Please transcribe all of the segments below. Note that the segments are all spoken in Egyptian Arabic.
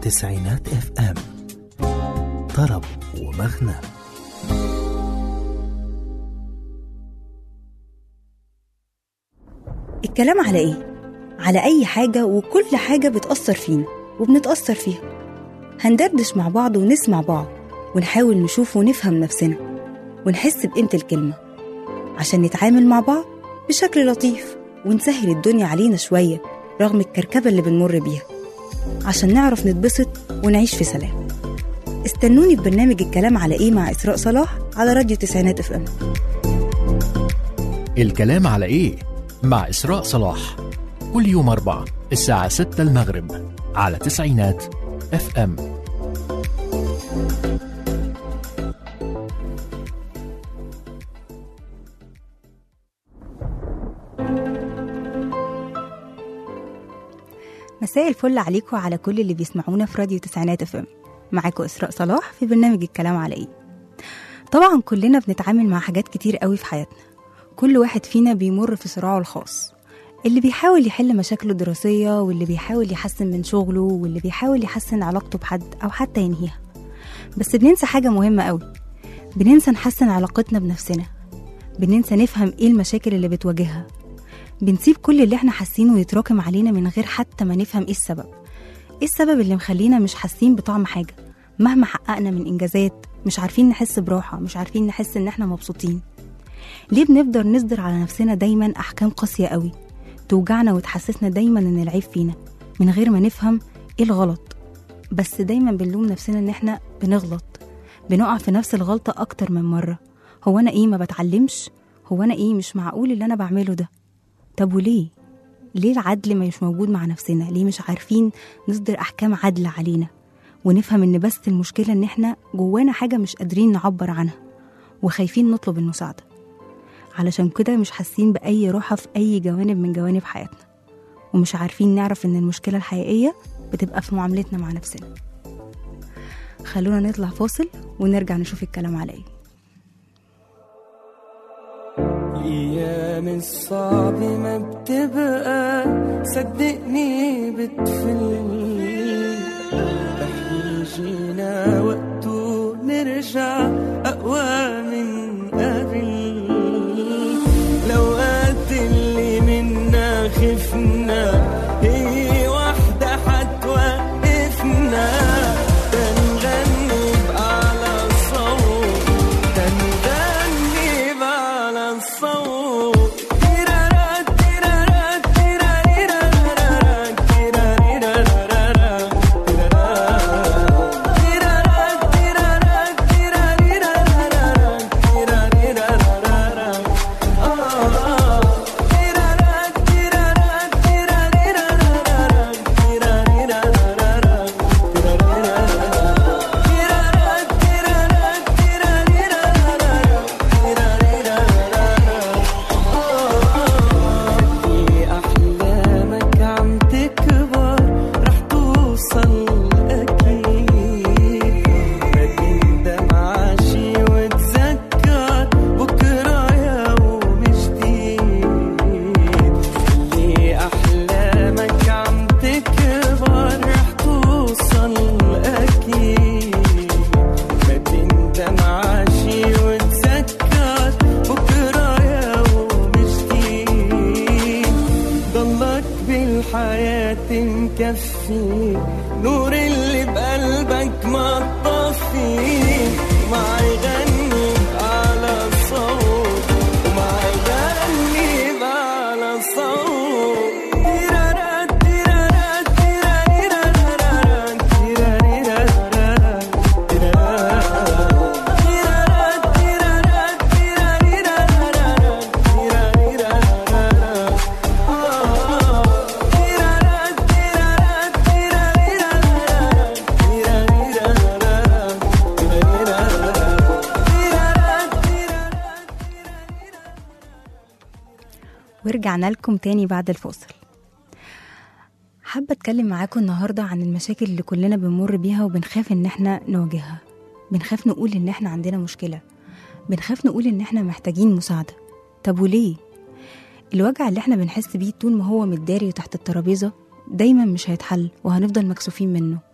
تسعينات اف ام طرب ومغنى الكلام على ايه؟ على أي حاجة وكل حاجة بتأثر فينا وبنتأثر فيها هندردش مع بعض ونسمع بعض ونحاول نشوف ونفهم نفسنا ونحس بقيمة الكلمة عشان نتعامل مع بعض بشكل لطيف ونسهل الدنيا علينا شوية رغم الكركبة اللي بنمر بيها عشان نعرف نتبسط ونعيش في سلام استنوني في برنامج الكلام على ايه مع إسراء صلاح على راديو تسعينات اف ام الكلام على ايه مع إسراء صلاح كل يوم أربعة الساعة 6 المغرب على تسعينات اف ام مساء الفل عليكم وعلى كل اللي بيسمعونا في راديو تسعينات اف ام معاكم اسراء صلاح في برنامج الكلام على ايه طبعا كلنا بنتعامل مع حاجات كتير قوي في حياتنا كل واحد فينا بيمر في صراعه الخاص اللي بيحاول يحل مشاكله الدراسية واللي بيحاول يحسن من شغله واللي بيحاول يحسن علاقته بحد أو حتى ينهيها بس بننسى حاجة مهمة قوي بننسى نحسن علاقتنا بنفسنا بننسى نفهم ايه المشاكل اللي بتواجهها بنسيب كل اللي احنا حاسينه يتراكم علينا من غير حتى ما نفهم ايه السبب ايه السبب اللي مخلينا مش حاسين بطعم حاجة مهما حققنا من انجازات مش عارفين نحس براحة مش عارفين نحس ان احنا مبسوطين ليه بنفضل نصدر على نفسنا دايما احكام قاسية قوي توجعنا وتحسسنا دايما ان العيب فينا من غير ما نفهم ايه الغلط بس دايما بنلوم نفسنا ان احنا بنغلط بنقع في نفس الغلطة اكتر من مرة هو انا ايه ما بتعلمش هو انا ايه مش معقول اللي انا بعمله ده طب وليه ليه العدل مش موجود مع نفسنا ليه مش عارفين نصدر احكام عادلة علينا ونفهم ان بس المشكلة ان احنا جوانا حاجة مش قادرين نعبر عنها وخايفين نطلب المساعدة علشان كده مش حاسين بأي راحة في أي جوانب من جوانب حياتنا ومش عارفين نعرف إن المشكلة الحقيقية بتبقى في معاملتنا مع نفسنا خلونا نطلع فاصل ونرجع نشوف الكلام على ايه الأيام الصعب ما بتبقى صدقني بتفل رح يجينا وقت ونرجع أقوى من قبل الأوقات اللي منا خفنا هي وحدة حتوقفنا تنغني بأعلى صوت تنغني بأعلى الصوت تيرارا تيرارا تيراريرارارا تيراريرارارا تيرارا تيرارا تيراريرارارا تيراريرارارا آه تيرارا تيرارا تيراريرارارا تيراريرارارا أحلامك عم تكبر رح توصل أكيد ما تندم عاشي وتذكر بكرة يوم جديد اللي أحلامك عم تكبر رح توصل أكيد ما تندم عاشي وتذكر بكرة يوم جديد ضلك بالحياة مكفي نور اللي بقلبك ما تطفي ما يغني على صوت وما يغني على صوت تيرارا تيرارا تيراريرارارا تيراريرارارا تيرارا تيرارا تيرارا تيراريرارارا تيراريرارارا آه تيرارا تيرارا تيراريرارارا تيراريرارارا ورجعنا لكم تاني بعد الفاصل حابة أتكلم معاكم النهاردة عن المشاكل اللي كلنا بنمر بيها وبنخاف إن احنا نواجهها بنخاف نقول إن احنا عندنا مشكلة بنخاف نقول إن احنا محتاجين مساعدة طب وليه؟ الوجع اللي احنا بنحس بيه طول ما هو متداري وتحت الترابيزة دايما مش هيتحل وهنفضل مكسوفين منه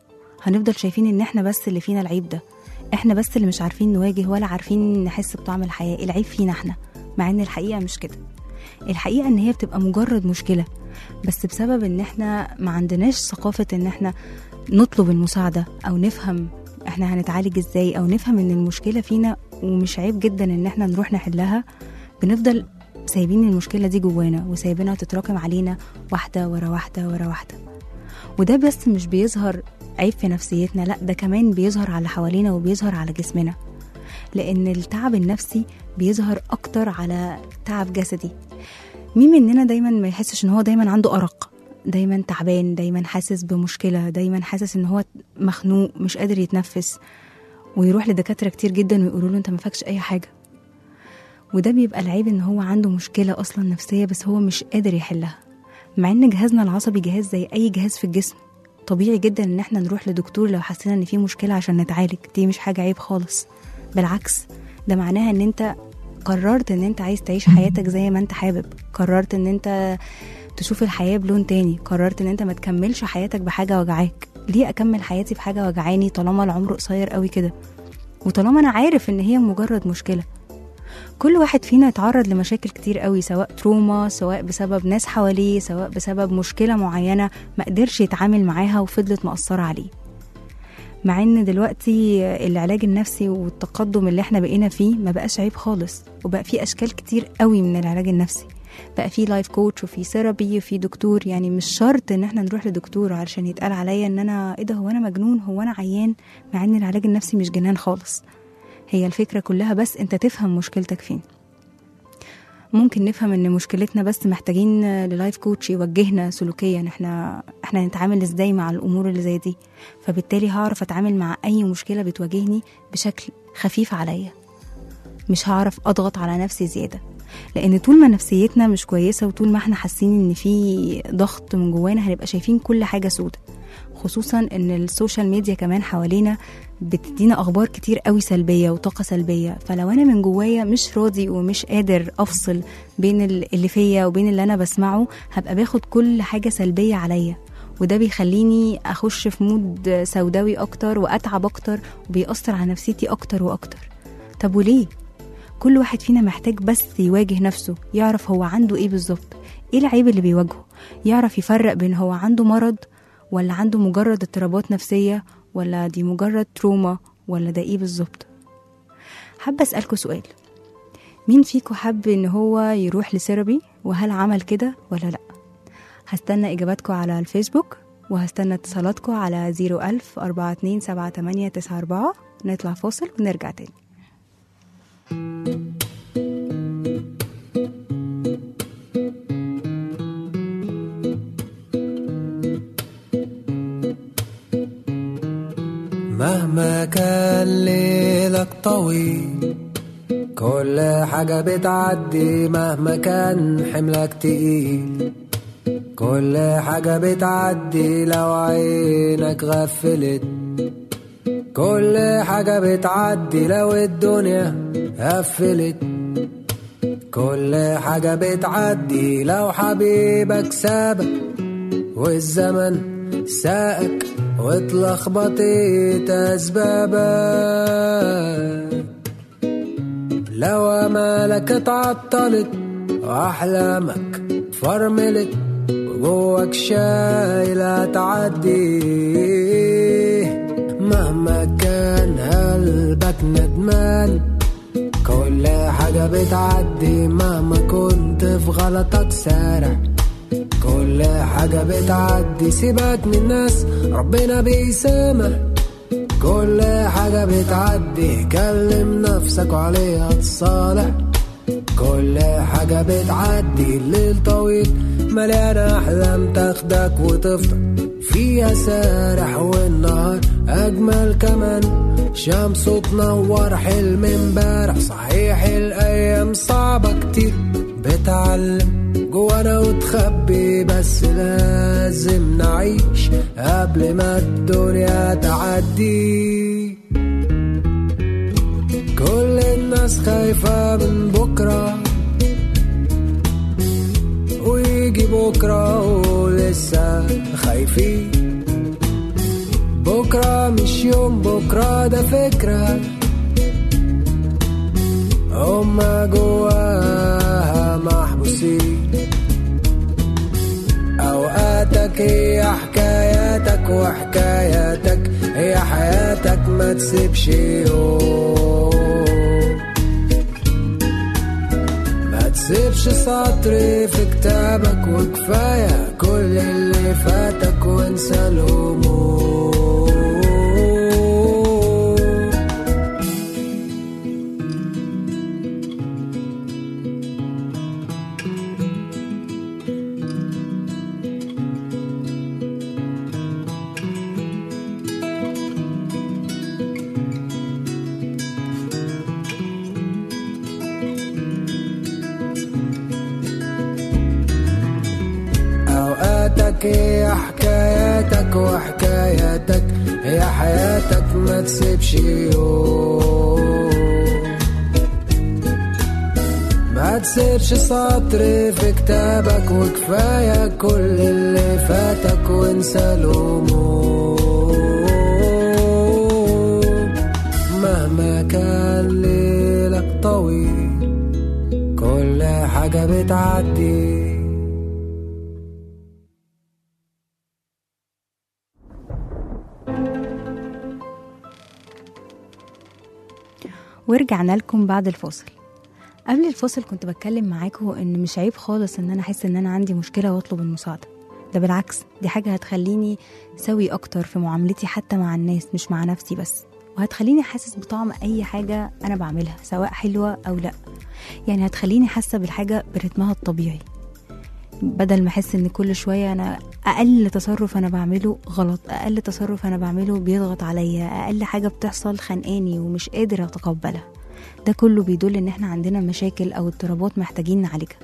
هنفضل شايفين ان احنا بس اللي فينا العيب ده احنا بس اللي مش عارفين نواجه ولا عارفين نحس بطعم الحياة العيب فينا احنا مع ان الحقيقة مش كده الحقيقة ان هي بتبقى مجرد مشكلة بس بسبب ان احنا ما عندناش ثقافة ان احنا نطلب المساعدة او نفهم احنا هنتعالج ازاي او نفهم ان المشكلة فينا ومش عيب جدا ان احنا نروح نحلها بنفضل سايبين المشكلة دي جوانا وسايبينها تتراكم علينا واحدة ورا واحدة ورا واحدة وده بس مش بيظهر عيب في نفسيتنا لا ده كمان بيظهر على اللي حوالينا وبيظهر على جسمنا لأن التعب النفسي بيظهر أكتر على تعب جسدي مين مننا دايما ما يحسش ان هو دايما عنده أرق دايما تعبان دايما حاسس بمشكلة دايما حاسس ان هو مخنوق مش قادر يتنفس ويروح لدكاترة كتير جدا ويقولوا له انت ما فاكش اي حاجة وده بيبقى العيب ان هو عنده مشكلة اصلا نفسية بس هو مش قادر يحلها مع ان جهازنا العصبي جهاز زي اي جهاز في الجسم طبيعي جدا ان احنا نروح لدكتور لو حسينا ان في مشكلة عشان نتعالج دي مش حاجة عيب خالص بالعكس ده معناها ان انت قررت ان انت عايز تعيش حياتك زي ما انت حابب قررت ان انت تشوف الحياة بلون تاني قررت ان انت ما تكملش حياتك بحاجة وجعاك ليه اكمل حياتي بحاجة وجعاني طالما العمر قصير قوي كده وطالما انا عارف ان هي مجرد مشكلة كل واحد فينا اتعرض لمشاكل كتير قوي سواء تروما سواء بسبب ناس حواليه سواء بسبب مشكلة معينة ما قدرش يتعامل معاها وفضلت مأثرة عليه مع ان دلوقتي العلاج النفسي والتقدم اللي احنا بقينا فيه ما بقاش عيب خالص وبقى فيه اشكال كتير قوي من العلاج النفسي بقى فيه لايف كوتش وفي ثيرابي وفي دكتور يعني مش شرط ان احنا نروح لدكتور علشان يتقال عليا ان انا ايه ده هو انا مجنون هو انا عيان مع ان العلاج النفسي مش جنان خالص هي الفكرة كلها بس انت تفهم مشكلتك فين ممكن نفهم ان مشكلتنا بس محتاجين للايف كوتش يوجهنا سلوكيا احنا احنا نتعامل ازاي مع الامور اللي زي دي فبالتالي هعرف اتعامل مع اي مشكلة بتواجهني بشكل خفيف عليا مش هعرف اضغط على نفسي زيادة لان طول ما نفسيتنا مش كويسة وطول ما احنا حاسين ان في ضغط من جوانا هنبقى شايفين كل حاجة سودة خصوصا ان السوشيال ميديا كمان حوالينا بتدينا اخبار كتير قوي سلبيه وطاقه سلبيه فلو انا من جوايا مش راضي ومش قادر افصل بين ال- اللي فيا وبين اللي انا بسمعه هبقى باخد كل حاجه سلبيه عليا وده بيخليني اخش في مود سوداوي اكتر واتعب اكتر وبيأثر على نفسيتي اكتر واكتر طب وليه كل واحد فينا محتاج بس يواجه نفسه يعرف هو عنده ايه بالظبط ايه العيب اللي بيواجهه يعرف يفرق بين هو عنده مرض ولا عنده مجرد اضطرابات نفسية ولا دي مجرد تروما ولا ده ايه بالظبط حابة أسألكوا سؤال مين فيكم حب ان هو يروح لثيرابي وهل عمل كده ولا لا هستنى اجاباتكم على الفيسبوك وهستنى اتصالاتكم على 01000 427894 نطلع فاصل ونرجع تاني مهما كان ليلك طويل كل حاجة بتعدي مهما كان حملك تقيل كل حاجة بتعدي لو عينك غفلت كل حاجة بتعدي لو الدنيا قفلت كل حاجة بتعدي لو حبيبك سابك والزمن ساقك واتلخبطت أسبابك لو أمالك اتعطلت وأحلامك فرملت وجواك شايلة تعدي مهما كان قلبك ندمان كل حاجة بتعدي مهما كنت في غلطك سارع كل حاجة بتعدي سيبك من الناس ربنا بيسامح كل حاجة بتعدي كلم نفسك وعليها تصالح كل حاجة بتعدي الليل طويل مليانة أحلام تاخدك وتفضل فيها سارح والنهار أجمل كمان شمس تنور حلم امبارح صحيح الأيام صعبة كتير بتعلم جوانا وتخبي بس لازم نعيش قبل ما الدنيا تعدي كل الناس خايفة من بكرة ويجي بكرة ولسه خايفين بكرة مش يوم بكرة ده فكرة هما جواها محبوسين أوقاتك هي حكاياتك وحكاياتك هي حياتك ما تسيبش يوم ما تسيبش سطر في كتابك وكفاية كل اللي فاتك وانسى الهموم أوقاتك هي حكاياتك وحكاياتك هي حياتك ما تسيبش يوم ما تسيبش سطر في كتابك وكفاية كل اللي فاتك وانسى الهموم مهما كان ليلك طويل كل حاجة بتعدي ورجعنا لكم بعد الفاصل قبل الفاصل كنت بتكلم معاكم ان مش عيب خالص ان انا احس ان انا عندي مشكله واطلب المساعده ده بالعكس دي حاجه هتخليني سوي اكتر في معاملتي حتى مع الناس مش مع نفسي بس وهتخليني حاسس بطعم اي حاجه انا بعملها سواء حلوه او لا يعني هتخليني حاسه بالحاجه برتمها الطبيعي بدل ما احس ان كل شويه انا اقل تصرف انا بعمله غلط اقل تصرف انا بعمله بيضغط عليا اقل حاجه بتحصل خانقاني ومش قادر اتقبلها ده كله بيدل ان احنا عندنا مشاكل او اضطرابات محتاجين نعالجها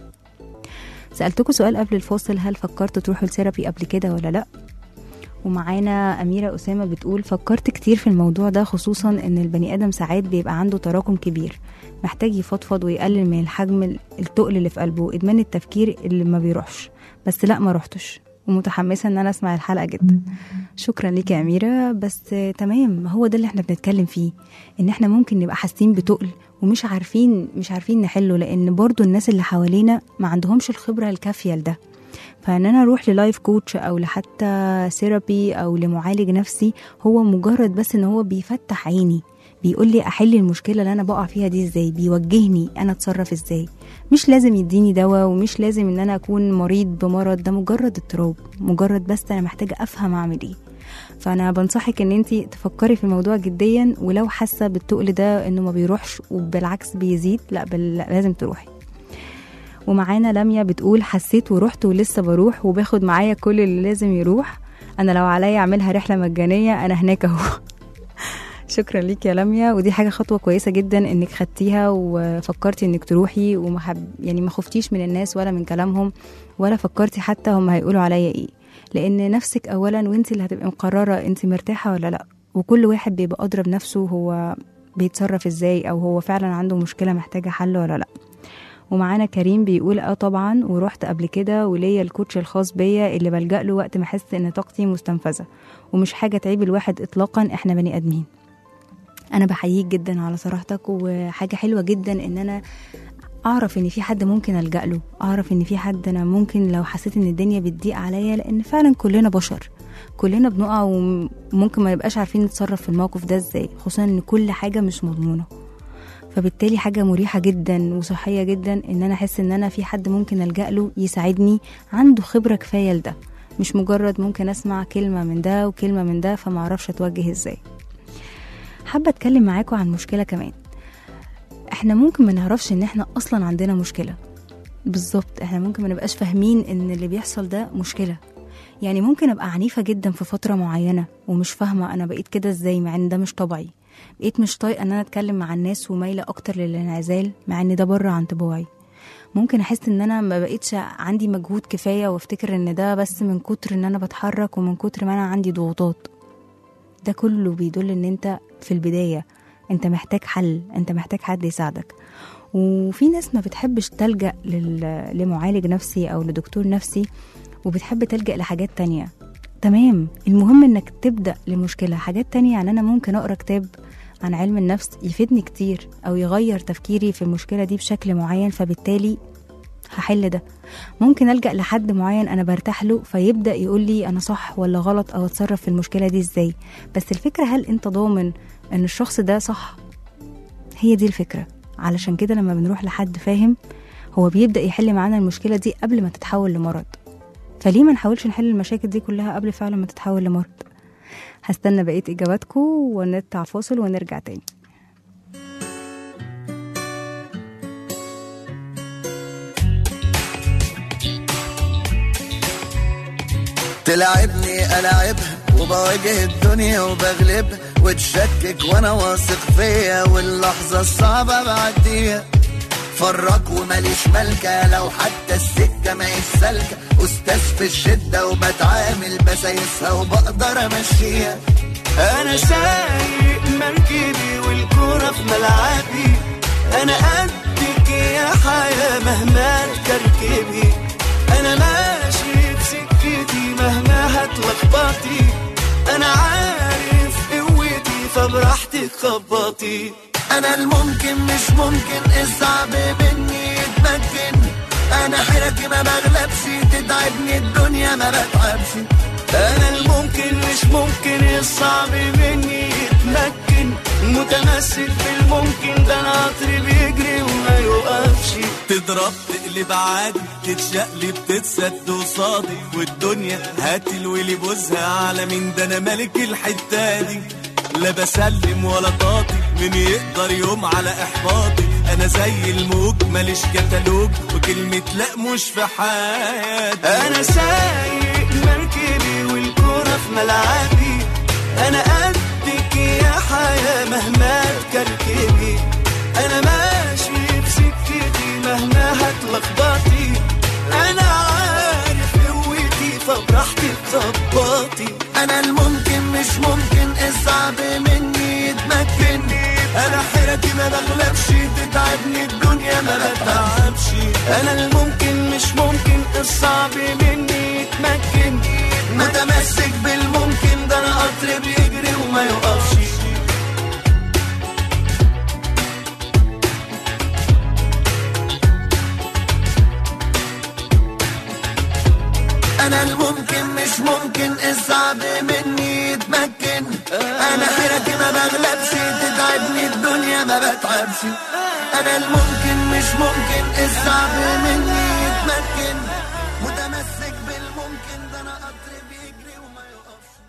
سألتكم سؤال قبل الفاصل هل فكرتوا تروحوا لثيرابي قبل كده ولا لأ ومعانا أميرة أسامة بتقول فكرت كتير في الموضوع ده خصوصا إن البني آدم ساعات بيبقى عنده تراكم كبير محتاج يفضفض ويقلل من الحجم التقل اللي في قلبه إدمان التفكير اللي ما بيروحش بس لأ ما روحتش ومتحمسة إن أنا أسمع الحلقة جدا شكرا ليك يا أميرة بس تمام هو ده اللي احنا بنتكلم فيه إن احنا ممكن نبقى حاسين بتقل ومش عارفين مش عارفين نحله لأن برضو الناس اللي حوالينا ما عندهمش الخبرة الكافية لده فان انا اروح للايف كوتش او لحتى ثيرابي او لمعالج نفسي هو مجرد بس ان هو بيفتح عيني بيقول لي احل المشكله اللي انا بقع فيها دي ازاي بيوجهني انا اتصرف ازاي مش لازم يديني دواء ومش لازم ان انا اكون مريض بمرض ده مجرد اضطراب مجرد بس انا محتاجه افهم اعمل ايه فانا بنصحك ان انت تفكري في الموضوع جديا ولو حاسه بالتقل ده انه ما بيروحش وبالعكس بيزيد لا بل لازم تروحي ومعانا لميا بتقول حسيت ورحت ولسه بروح وباخد معايا كل اللي لازم يروح انا لو عليا اعملها رحله مجانيه انا هناك اهو شكرا ليك يا لميا ودي حاجه خطوه كويسه جدا انك خدتيها وفكرتي انك تروحي وما حب يعني ما خفتيش من الناس ولا من كلامهم ولا فكرتي حتى هم هيقولوا عليا ايه لان نفسك اولا وانت اللي هتبقي مقرره انت مرتاحه ولا لا وكل واحد بيبقى ادرى بنفسه هو بيتصرف ازاي او هو فعلا عنده مشكله محتاجه حل ولا لا ومعانا كريم بيقول اه طبعا ورحت قبل كده وليا الكوتش الخاص بيا اللي بلجأ له وقت ما احس ان طاقتي مستنفذه ومش حاجه تعيب الواحد اطلاقا احنا بني ادمين انا بحييك جدا على صراحتك وحاجه حلوه جدا ان انا اعرف ان في حد ممكن الجا له اعرف ان في حد انا ممكن لو حسيت ان الدنيا بتضيق عليا لان فعلا كلنا بشر كلنا بنقع وممكن ما نبقاش عارفين نتصرف في الموقف ده ازاي خصوصا ان كل حاجه مش مضمونه فبالتالي حاجه مريحه جدا وصحيه جدا ان انا احس ان انا في حد ممكن الجا له يساعدني عنده خبره كفايه لده مش مجرد ممكن اسمع كلمه من ده وكلمه من ده فما اعرفش اتوجه ازاي حابه اتكلم معاكم عن مشكله كمان احنا ممكن ما نعرفش ان احنا اصلا عندنا مشكله بالظبط احنا ممكن ما نبقاش فاهمين ان اللي بيحصل ده مشكله يعني ممكن ابقى عنيفه جدا في فتره معينه ومش فاهمه انا بقيت كده ازاي مع ان ده مش طبيعي بقيت مش طايقه ان انا اتكلم مع الناس ومايله اكتر للانعزال مع ان ده بره عن طباعي ممكن احس ان انا ما بقيتش عندي مجهود كفايه وافتكر ان ده بس من كتر ان انا بتحرك ومن كتر ما انا عندي ضغوطات ده كله بيدل ان انت في البدايه انت محتاج حل انت محتاج حد يساعدك وفي ناس ما بتحبش تلجأ لل- لمعالج نفسي أو لدكتور نفسي وبتحب تلجأ لحاجات تانية تمام المهم انك تبدأ لمشكلة حاجات تانية يعني انا ممكن اقرا كتاب عن علم النفس يفيدني كتير او يغير تفكيري في المشكلة دي بشكل معين فبالتالي هحل ده ممكن ألجأ لحد معين أنا برتاح له فيبدأ يقول لي أنا صح ولا غلط أو أتصرف في المشكلة دي إزاي بس الفكرة هل أنت ضامن أن الشخص ده صح هي دي الفكرة علشان كده لما بنروح لحد فاهم هو بيبدأ يحل معانا المشكلة دي قبل ما تتحول لمرض فليه ما نحاولش نحل المشاكل دي كلها قبل فعلا ما تتحول لمرض هستنى بقية إجاباتكم ونطلع فاصل ونرجع تاني تلعبني ألعبها وبواجه الدنيا وبغلبها وتشكك وانا واثق فيا واللحظة الصعبة بعديها فرق وماليش ملكة لو حتى السكة ما سالكة أستاذ في الشدة وبتعامل بسايسها وبقدر أمشيها انا سايق مركبي والكرة في ملعبي انا قدك يا حياة مهما تركبي انا ماشي بسكتي مهما هتلخبطي انا عارف قوتي فبراحتك خبطي أنا الممكن مش ممكن الصعب مني يتمكن أنا حيرتي ما بغلبش تتعبني الدنيا ما بتعبش انا الممكن مش ممكن الصعب مني يتمكن متمسك بالممكن ده انا قطري بيجري وما يوقفش تضرب تقلب عادي تتشقلب تتسد وصادي والدنيا هات الولي بوزها على مين ده انا ملك الحته دي لا بسلم ولا طاطي مين يقدر يوم على احباطي انا زي الموج ماليش كتالوج وكلمة لا مش في حياتي انا سايق مركبي والكرة في ملعبي انا قدك يا حياة مهما تكركبي انا ماشي بسكتي مهما هتلخبطي انا عارف قوتي فبراحتك ظبطي أنا الممكن مش ممكن الصعب مني يتمكن انا حيرتي ما بغلبش تتعبني الدنيا ما بتعبش انا الممكن مش ممكن الصعب مني يتمكن متمسك بالممكن ده أنا قطر بيجري وما يوقفش أنا الممكن مش ممكن الصعب مني يتمكن أنا حيرتي ما بغلبش تتعبني الدنيا ما بتعبش أنا الممكن مش ممكن الصعب مني يتمكن متمسك بالممكن ده أنا قطر بيجري وما يوقفش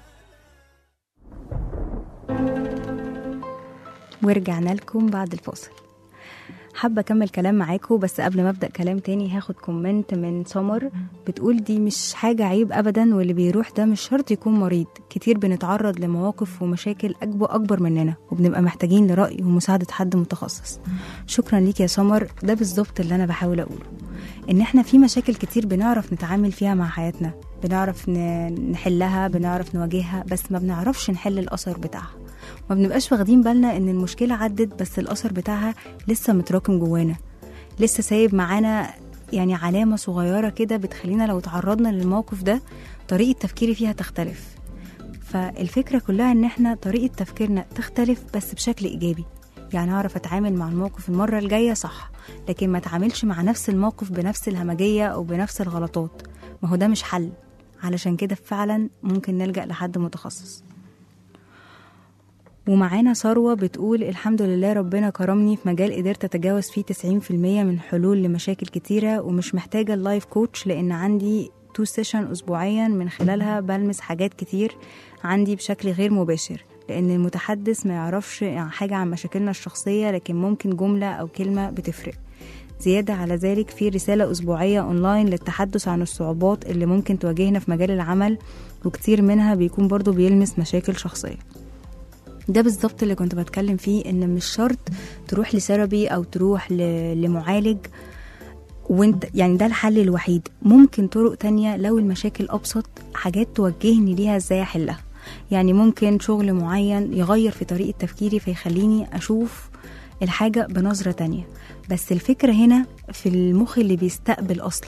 ورجعنا لكم بعد الفاصل حابة أكمل كلام معاكم بس قبل ما أبدأ كلام تاني هاخد كومنت من سمر بتقول دي مش حاجة عيب أبدا واللي بيروح ده مش شرط يكون مريض كتير بنتعرض لمواقف ومشاكل أكبر أكبر مننا وبنبقى محتاجين لرأي ومساعدة حد متخصص شكرا ليك يا سمر ده بالظبط اللي أنا بحاول أقوله إن إحنا في مشاكل كتير بنعرف نتعامل فيها مع حياتنا بنعرف ن- نحلها بنعرف نواجهها بس ما بنعرفش نحل الأثر بتاعها ما بنبقاش واخدين بالنا ان المشكله عدت بس الاثر بتاعها لسه متراكم جوانا لسه سايب معانا يعني علامه صغيره كده بتخلينا لو تعرضنا للموقف ده طريقه تفكيري فيها تختلف فالفكره كلها ان احنا طريقه تفكيرنا تختلف بس بشكل ايجابي يعني اعرف اتعامل مع الموقف المره الجايه صح لكن ما اتعاملش مع نفس الموقف بنفس الهمجيه او بنفس الغلطات ما هو ده مش حل علشان كده فعلا ممكن نلجا لحد متخصص ومعانا ثروة بتقول الحمد لله ربنا كرمني في مجال قدرت أتجاوز فيه 90% من حلول لمشاكل كتيرة ومش محتاجة اللايف كوتش لأن عندي تو سيشن أسبوعيا من خلالها بلمس حاجات كتير عندي بشكل غير مباشر لأن المتحدث ما يعرفش حاجة عن مشاكلنا الشخصية لكن ممكن جملة أو كلمة بتفرق زيادة على ذلك في رسالة أسبوعية أونلاين للتحدث عن الصعوبات اللي ممكن تواجهنا في مجال العمل وكتير منها بيكون برضو بيلمس مشاكل شخصية ده بالظبط اللي كنت بتكلم فيه ان مش شرط تروح لثيرابي او تروح ل- لمعالج وانت يعني ده الحل الوحيد ممكن طرق تانية لو المشاكل ابسط حاجات توجهني ليها ازاي احلها يعني ممكن شغل معين يغير في طريقة تفكيري فيخليني اشوف الحاجة بنظرة تانية بس الفكرة هنا في المخ اللي بيستقبل اصلا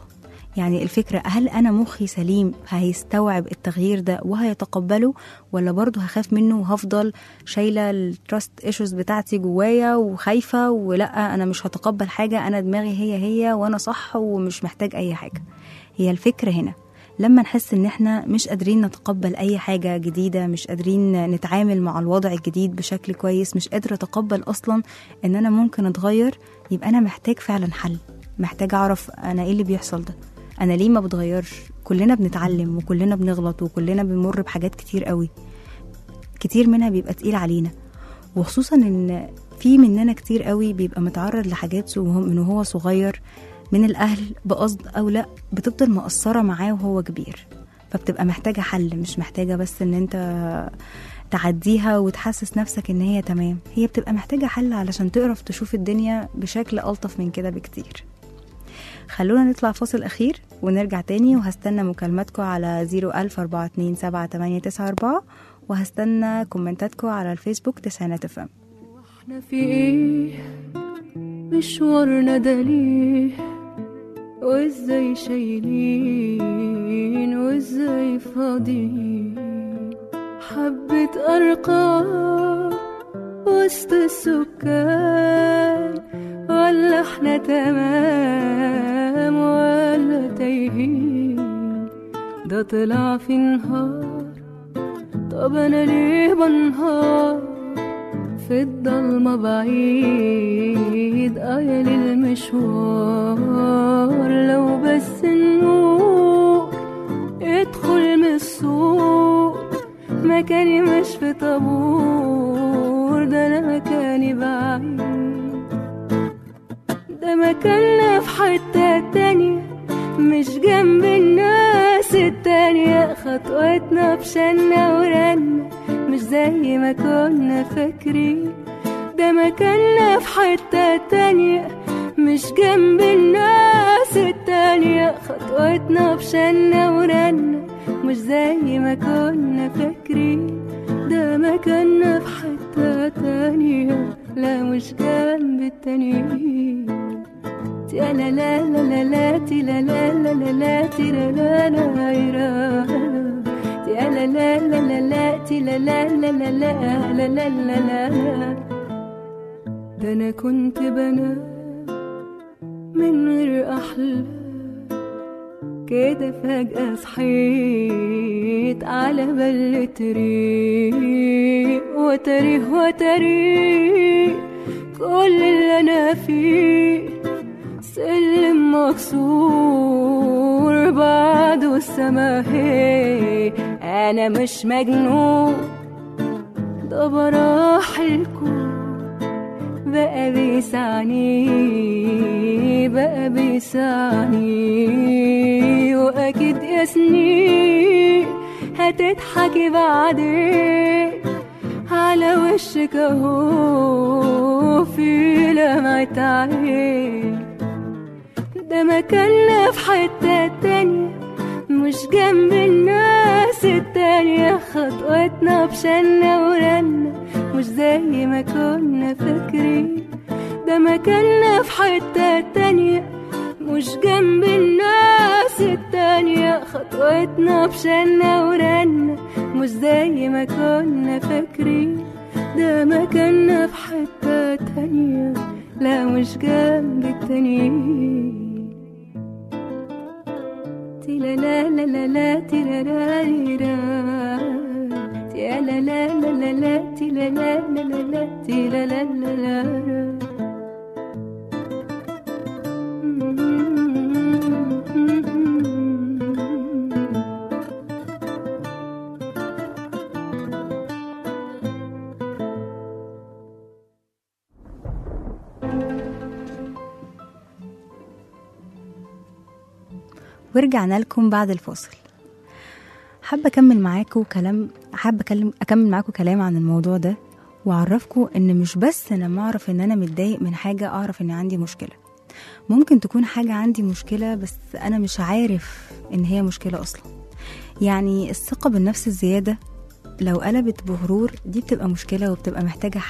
يعني الفكرة هل أنا مخي سليم هيستوعب التغيير ده وهيتقبله ولا برضه هخاف منه وهفضل شايلة التراست ايشوز بتاعتي جوايا وخايفة ولا أنا مش هتقبل حاجة أنا دماغي هي هي وأنا صح ومش محتاج أي حاجة هي الفكرة هنا لما نحس ان احنا مش قادرين نتقبل اي حاجة جديدة مش قادرين نتعامل مع الوضع الجديد بشكل كويس مش قادرة اتقبل اصلا ان انا ممكن اتغير يبقى انا محتاج فعلا حل محتاج اعرف انا ايه اللي بيحصل ده انا ليه ما بتغيرش كلنا بنتعلم وكلنا بنغلط وكلنا بنمر بحاجات كتير قوي كتير منها بيبقى تقيل علينا وخصوصا ان في مننا كتير قوي بيبقى متعرض لحاجات وهو- من وهو صغير من الاهل بقصد او لا بتفضل مقصره معاه وهو كبير فبتبقى محتاجه حل مش محتاجه بس ان انت تعديها وتحسس نفسك ان هي تمام هي بتبقى محتاجه حل علشان تعرف تشوف الدنيا بشكل الطف من كده بكتير خلونا نطلع فاصل أخير ونرجع تاني وهستنى مكالماتكم على 014278894 وهستنى كومنتاتكم على الفيسبوك تسعينات فم احنا في ايه مشوارنا ده ليه وازاي شايلين وازاي فاضيين حبة أرقام وسط السكان ولا احنا تمام ولا تايهين ده طلع في نهار طب انا ليه بنهار في الضلمة بعيد آية للمشوار لو بس النور ادخل من السوق مكاني مش في طابور ده انا مكاني بعيد ده مكاننا في حتة تانية مش جنب الناس التانية خطوتنا بشنا ورنا مش زي ما كنا فاكرين ده مكاننا في حتة تانية مش جنب الناس التانية خطوتنا بشنا ورنا مش زي ما كنا فاكرين ده مكاننا في حتة تانية لا مش جنب التانيين يا لا لا لا لا لا تي لا لا لا لا لا تي لا لا لا يرا يا لا لا لا لا لا تي لا لا لا لا لا لا لا لا لا ده انا كنت بنام من غير احلام كده فجأة صحيت على بل طريق وتاريخ وتاريخ كل اللي انا فيه سلم مكسور بعده السما هي انا مش مجنون ده براح الكون بقى بيسعني بقى بيسعني واكيد يا سنين هتضحكي بعدين على وشك اهو في لمعة عين ده مكاننا في حتة تانية مش جنب الناس التانية خطوتنا بشنا ورنا مش زي ما كنا فاكرين ده مكاننا في حتة تانية مش جنب الناس التانية خطوتنا بشنا ورنا مش زي ما كنا فاكرين ده مكاننا في حتة تانية لا مش جنب التانيين تي لا لا لا لا لا تي لا لا لي را تي لا لا لا لا لا تي لا لا لا لا لا تي لا لا لا لا را ورجعنا لكم بعد الفاصل حابة أكمل معاكم كلام حابة أكلم أكمل معاكم كلام عن الموضوع ده وأعرفكم إن مش بس لما أعرف إن أنا متضايق من حاجة أعرف إن عندي مشكلة ممكن تكون حاجة عندي مشكلة بس أنا مش عارف إن هي مشكلة أصلا يعني الثقة بالنفس الزيادة لو قلبت بغرور دي بتبقى مشكلة وبتبقى محتاجة حل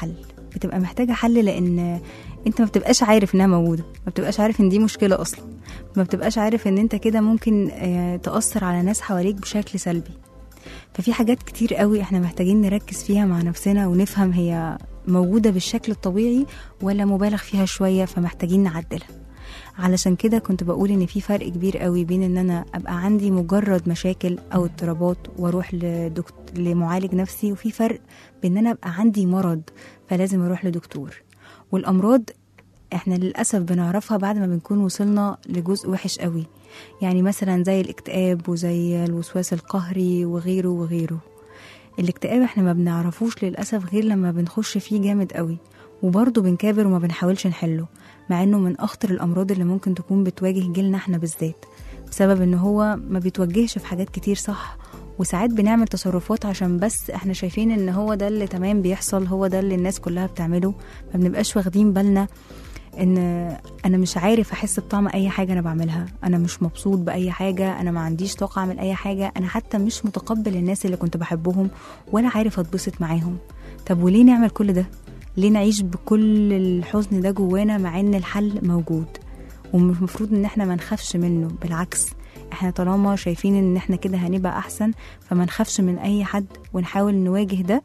بتبقى محتاجة حل لأن انت ما بتبقاش عارف انها موجودة ما بتبقاش عارف ان دي مشكلة أصلا ما بتبقاش عارف ان انت كده ممكن آه، تأثر على ناس حواليك بشكل سلبي ففي حاجات كتير قوي احنا محتاجين نركز فيها مع نفسنا ونفهم هي موجودة بالشكل الطبيعي ولا مبالغ فيها شوية فمحتاجين نعدلها علشان كده كنت بقول ان في فرق كبير قوي بين ان انا ابقى عندي مجرد مشاكل او اضطرابات واروح لدكت... لمعالج نفسي وفي فرق بين ان انا ابقى عندي مرض فلازم اروح لدكتور والامراض احنا للاسف بنعرفها بعد ما بنكون وصلنا لجزء وحش قوي يعني مثلا زي الاكتئاب وزي الوسواس القهري وغيره وغيره الاكتئاب احنا ما بنعرفوش للاسف غير لما بنخش فيه جامد قوي وبرضه بنكابر وما بنحاولش نحله مع انه من اخطر الامراض اللي ممكن تكون بتواجه جيلنا احنا بالذات بسبب ان هو ما بيتوجهش في حاجات كتير صح وساعات بنعمل تصرفات عشان بس احنا شايفين ان هو ده اللي تمام بيحصل هو ده اللي الناس كلها بتعمله ما بنبقاش واخدين بالنا ان انا مش عارف احس بطعم اي حاجه انا بعملها انا مش مبسوط باي حاجه انا ما عنديش طاقه اعمل اي حاجه انا حتى مش متقبل الناس اللي كنت بحبهم ولا عارف اتبسط معاهم طب وليه نعمل كل ده ليه نعيش بكل الحزن ده جوانا مع ان الحل موجود والمفروض ان احنا ما نخافش منه بالعكس احنا طالما شايفين ان احنا كده هنبقى احسن فما نخافش من اي حد ونحاول نواجه ده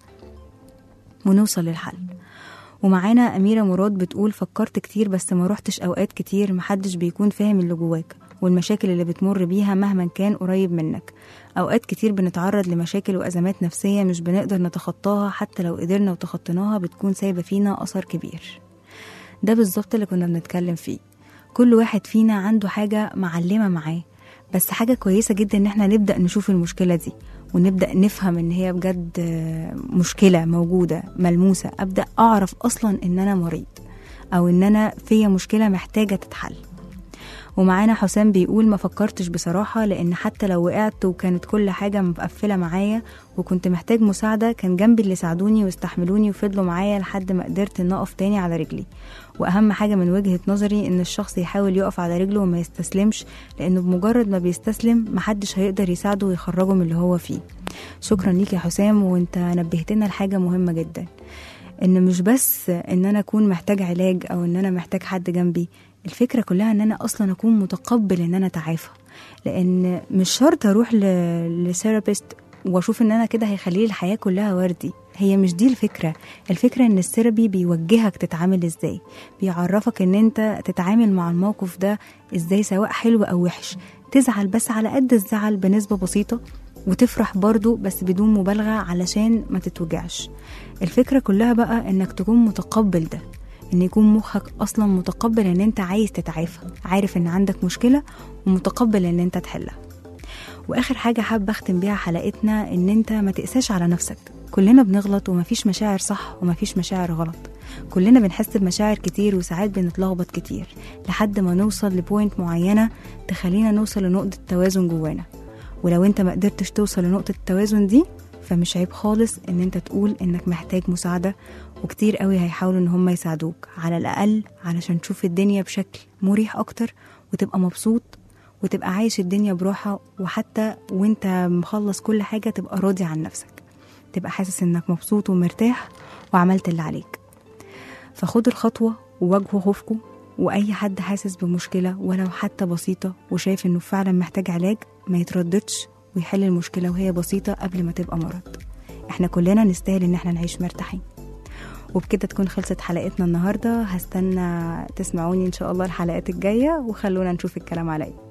ونوصل للحل ومعانا أميرة مراد بتقول فكرت كتير بس ما روحتش أوقات كتير محدش بيكون فاهم اللي جواك والمشاكل اللي بتمر بيها مهما كان قريب منك أوقات كتير بنتعرض لمشاكل وأزمات نفسية مش بنقدر نتخطاها حتى لو قدرنا وتخطيناها بتكون سايبة فينا أثر كبير ده بالظبط اللي كنا بنتكلم فيه كل واحد فينا عنده حاجة معلمة معاه بس حاجة كويسة جدا ان احنا نبدأ نشوف المشكلة دي ونبدأ نفهم ان هي بجد آه، مشكلة موجودة ملموسة أبدأ أعرف أصلا ان أنا مريض أو ان أنا فيا مشكلة محتاجة تتحل ومعانا حسام بيقول ما فكرتش بصراحة لأن حتى لو وقعت وكانت كل حاجة مقفلة معايا وكنت محتاج مساعدة كان جنبي اللي ساعدوني واستحملوني وفضلوا معايا لحد ما قدرت إن أقف تاني على رجلي وأهم حاجة من وجهة نظري إن الشخص يحاول يقف على رجله وما يستسلمش لأنه بمجرد ما بيستسلم محدش هيقدر يساعده ويخرجه من اللي هو فيه شكرا ليك يا حسام وانت نبهتنا لحاجة مهمة جدا ان مش بس ان انا اكون محتاج علاج او ان انا محتاج حد جنبي الفكره كلها ان انا اصلا اكون متقبل ان انا اتعافى لان مش شرط اروح لثيرابيست واشوف ان انا كده هيخلي لي الحياه كلها وردي هي مش دي الفكره الفكره ان الثيرابي بيوجهك تتعامل ازاي بيعرفك ان انت تتعامل مع الموقف ده ازاي سواء حلو او وحش تزعل بس على قد الزعل بنسبه بسيطه وتفرح برضو بس بدون مبالغه علشان ما تتوجعش الفكره كلها بقى انك تكون متقبل ده ان يكون مخك اصلا متقبل ان انت عايز تتعافى عارف ان عندك مشكله ومتقبل ان انت تحلها واخر حاجه حابه اختم بيها حلقتنا ان انت ما تقساش على نفسك كلنا بنغلط ومفيش مشاعر صح ومفيش مشاعر غلط كلنا بنحس بمشاعر كتير وساعات بنتلخبط كتير لحد ما نوصل لبوينت معينه تخلينا نوصل لنقطه توازن جوانا ولو انت ما قدرتش توصل لنقطه التوازن دي فمش عيب خالص ان انت تقول انك محتاج مساعده وكتير قوي هيحاولوا ان هم يساعدوك على الاقل علشان تشوف الدنيا بشكل مريح اكتر وتبقى مبسوط وتبقى عايش الدنيا براحة وحتى وانت مخلص كل حاجة تبقى راضي عن نفسك تبقى حاسس انك مبسوط ومرتاح وعملت اللي عليك فخد الخطوة وواجهوا خوفكم وأي حد حاسس بمشكلة ولو حتى بسيطة وشايف إنه فعلا محتاج علاج ما يترددش ويحل المشكلة وهي بسيطة قبل ما تبقى مرض احنا كلنا نستاهل إن احنا نعيش مرتاحين وبكده تكون خلصت حلقتنا النهاردة هستنى تسمعوني إن شاء الله الحلقات الجاية وخلونا نشوف الكلام على ايه